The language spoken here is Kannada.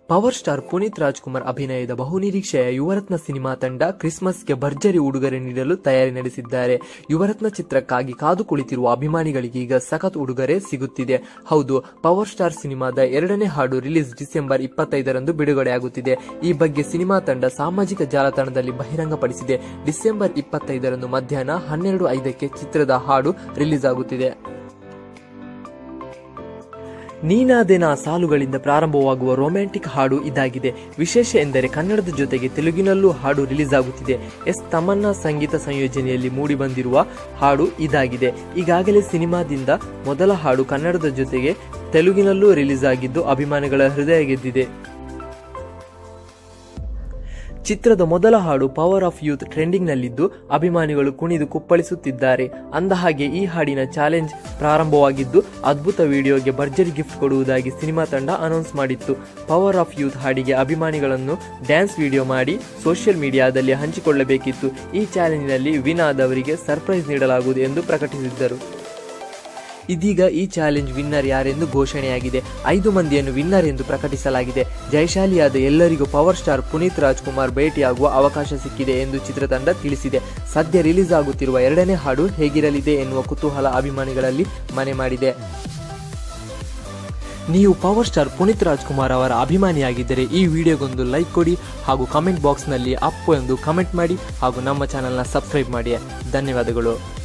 ಪವರ್ ಸ್ಟಾರ್ ಪುನೀತ್ ರಾಜ್ಕುಮಾರ್ ಅಭಿನಯದ ಬಹುನಿರೀಕ್ಷೆಯ ಯುವರತ್ನ ಸಿನಿಮಾ ತಂಡ ಕ್ರಿಸ್ಮಸ್ಗೆ ಭರ್ಜರಿ ಉಡುಗೊರೆ ನೀಡಲು ತಯಾರಿ ನಡೆಸಿದ್ದಾರೆ ಯುವರತ್ನ ಚಿತ್ರಕ್ಕಾಗಿ ಕಾದು ಕುಳಿತಿರುವ ಅಭಿಮಾನಿಗಳಿಗೆ ಈಗ ಸಖತ್ ಉಡುಗೊರೆ ಸಿಗುತ್ತಿದೆ ಹೌದು ಪವರ್ ಸ್ಟಾರ್ ಸಿನಿಮಾದ ಎರಡನೇ ಹಾಡು ರಿಲೀಸ್ ಡಿಸೆಂಬರ್ ಇಪ್ಪತ್ತೈದರಂದು ಬಿಡುಗಡೆಯಾಗುತ್ತಿದೆ ಈ ಬಗ್ಗೆ ಸಿನಿಮಾ ತಂಡ ಸಾಮಾಜಿಕ ಜಾಲತಾಣದಲ್ಲಿ ಬಹಿರಂಗಪಡಿಸಿದೆ ಡಿಸೆಂಬರ್ ಇಪ್ಪತ್ತೈದರಂದು ಮಧ್ಯಾಹ್ನ ಹನ್ನೆರಡು ಐದಕ್ಕೆ ಚಿತ್ರದ ಹಾಡು ರಿಲೀಸ್ ಆಗುತ್ತಿದೆ ನೀನಾದೆನ ಸಾಲುಗಳಿಂದ ಪ್ರಾರಂಭವಾಗುವ ರೊಮ್ಯಾಂಟಿಕ್ ಹಾಡು ಇದಾಗಿದೆ ವಿಶೇಷ ಎಂದರೆ ಕನ್ನಡದ ಜೊತೆಗೆ ತೆಲುಗಿನಲ್ಲೂ ಹಾಡು ರಿಲೀಸ್ ಆಗುತ್ತಿದೆ ಎಸ್ ತಮನ್ನಾ ಸಂಗೀತ ಸಂಯೋಜನೆಯಲ್ಲಿ ಮೂಡಿಬಂದಿರುವ ಹಾಡು ಇದಾಗಿದೆ ಈಗಾಗಲೇ ಸಿನಿಮಾದಿಂದ ಮೊದಲ ಹಾಡು ಕನ್ನಡದ ಜೊತೆಗೆ ತೆಲುಗಿನಲ್ಲೂ ರಿಲೀಸ್ ಆಗಿದ್ದು ಅಭಿಮಾನಿಗಳ ಹೃದಯ ಗೆದ್ದಿದೆ ಚಿತ್ರದ ಮೊದಲ ಹಾಡು ಪವರ್ ಆಫ್ ಯೂತ್ ಟ್ರೆಂಡಿಂಗ್ ನಲ್ಲಿದ್ದು ಅಭಿಮಾನಿಗಳು ಕುಣಿದು ಕುಪ್ಪಳಿಸುತ್ತಿದ್ದಾರೆ ಅಂದಹಾಗೆ ಈ ಹಾಡಿನ ಚಾಲೆಂಜ್ ಪ್ರಾರಂಭವಾಗಿದ್ದು ಅದ್ಭುತ ವಿಡಿಯೋಗೆ ಭರ್ಜರಿ ಗಿಫ್ಟ್ ಕೊಡುವುದಾಗಿ ಸಿನಿಮಾ ತಂಡ ಅನೌನ್ಸ್ ಮಾಡಿತ್ತು ಪವರ್ ಆಫ್ ಯೂತ್ ಹಾಡಿಗೆ ಅಭಿಮಾನಿಗಳನ್ನು ಡ್ಯಾನ್ಸ್ ವಿಡಿಯೋ ಮಾಡಿ ಸೋಷಿಯಲ್ ಮೀಡಿಯಾದಲ್ಲಿ ಹಂಚಿಕೊಳ್ಳಬೇಕಿತ್ತು ಈ ಚಾಲೆಂಜ್ನಲ್ಲಿ ವಿನ್ ಆದವರಿಗೆ ಸರ್ಪ್ರೈಸ್ ನೀಡಲಾಗುವುದು ಎಂದು ಪ್ರಕಟಿಸಿದ್ದರು ಇದೀಗ ಈ ಚಾಲೆಂಜ್ ವಿನ್ನರ್ ಯಾರೆಂದು ಘೋಷಣೆಯಾಗಿದೆ ಐದು ಮಂದಿಯನ್ನು ವಿನ್ನರ್ ಎಂದು ಪ್ರಕಟಿಸಲಾಗಿದೆ ಜಯಶಾಲಿಯಾದ ಎಲ್ಲರಿಗೂ ಪವರ್ ಸ್ಟಾರ್ ಪುನೀತ್ ರಾಜ್ಕುಮಾರ್ ಭೇಟಿಯಾಗುವ ಅವಕಾಶ ಸಿಕ್ಕಿದೆ ಎಂದು ಚಿತ್ರತಂಡ ತಿಳಿಸಿದೆ ಸದ್ಯ ರಿಲೀಸ್ ಆಗುತ್ತಿರುವ ಎರಡನೇ ಹಾಡು ಹೇಗಿರಲಿದೆ ಎನ್ನುವ ಕುತೂಹಲ ಅಭಿಮಾನಿಗಳಲ್ಲಿ ಮನೆ ಮಾಡಿದೆ ನೀವು ಪವರ್ ಸ್ಟಾರ್ ಪುನೀತ್ ರಾಜ್ಕುಮಾರ್ ಅವರ ಅಭಿಮಾನಿಯಾಗಿದ್ದರೆ ಈ ವಿಡಿಯೋಗೊಂದು ಲೈಕ್ ಕೊಡಿ ಹಾಗೂ ಕಮೆಂಟ್ ಬಾಕ್ಸ್ನಲ್ಲಿ ಅಪ್ಪು ಎಂದು ಕಮೆಂಟ್ ಮಾಡಿ ಹಾಗೂ ನಮ್ಮ ಚಾನಲ್ನ ಸಬ್ಸ್ಕ್ರೈಬ್ ಮಾಡಿ ಧನ್ಯವಾದಗಳು